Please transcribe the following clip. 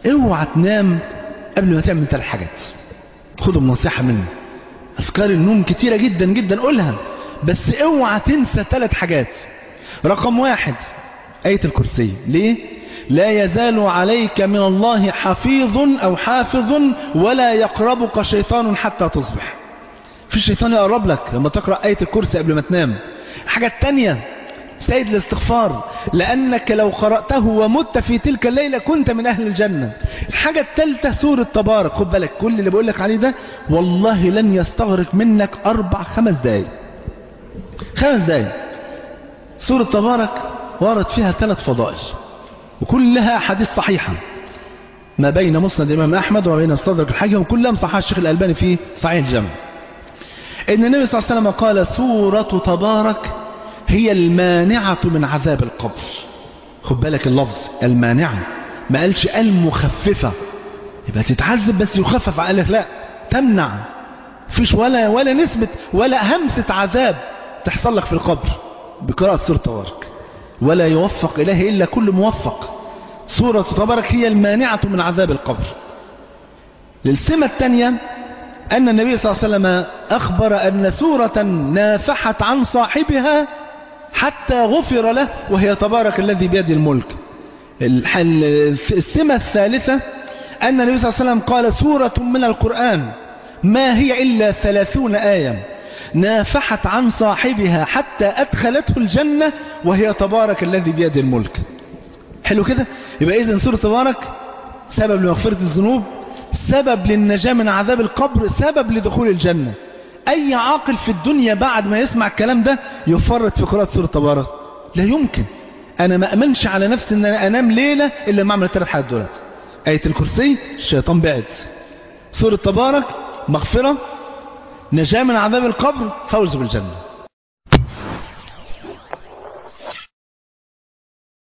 اوعى تنام قبل ما تعمل ثلاث حاجات خدوا بنصيحة مني أذكار النوم كتيرة جدا جدا قولها بس اوعى تنسى ثلاث حاجات رقم واحد آية الكرسي ليه لا يزال عليك من الله حفيظ أو حافظ ولا يقربك شيطان حتى تصبح في الشيطان يقرب لك لما تقرأ آية الكرسي قبل ما تنام الحاجة التانية سيد الاستغفار لأنك لو قرأته ومت في تلك الليلة كنت من أهل الجنة الحاجة الثالثة سورة تبارك خد بالك كل اللي بقول لك عليه ده والله لن يستغرق منك أربع خمس دقايق خمس دقايق سورة تبارك ورد فيها ثلاث فضائل وكلها حديث صحيحة ما بين مسند الإمام أحمد وما بين استدرك الحاكم وكلها مصححة الشيخ الألباني في صحيح الجامع إن النبي صلى الله عليه وسلم قال سورة تبارك هي المانعة من عذاب القبر خد بالك اللفظ المانعة ما قالش المخففة يبقى تتعذب بس يخفف قال لك لا تمنع فيش ولا ولا نسبة ولا همسة عذاب تحصل لك في القبر بقراءة سورة تبارك ولا يوفق إليه إلا كل موفق سورة تبارك هي المانعة من عذاب القبر للسمة الثانية أن النبي صلى الله عليه وسلم أخبر أن سورة نافحت عن صاحبها حتى غفر له وهي تبارك الذي بيده الملك السمة الثالثة أن النبي صلى الله عليه وسلم قال سورة من القرآن ما هي إلا ثلاثون آية نافحت عن صاحبها حتى أدخلته الجنة وهي تبارك الذي بيده الملك حلو كده يبقى إذن سورة تبارك سبب لمغفرة الذنوب سبب للنجاة من عذاب القبر سبب لدخول الجنة أي عاقل في الدنيا بعد ما يسمع الكلام ده يفرط في قراءة سورة تبارك لا يمكن أنا ما أمنش على نفسي أن أنا أنام ليلة إلا ما أعمل الثلاث حاجات دولت آية الكرسي الشيطان بعد سورة تبارك مغفرة نجاة من عذاب القبر فوز بالجنة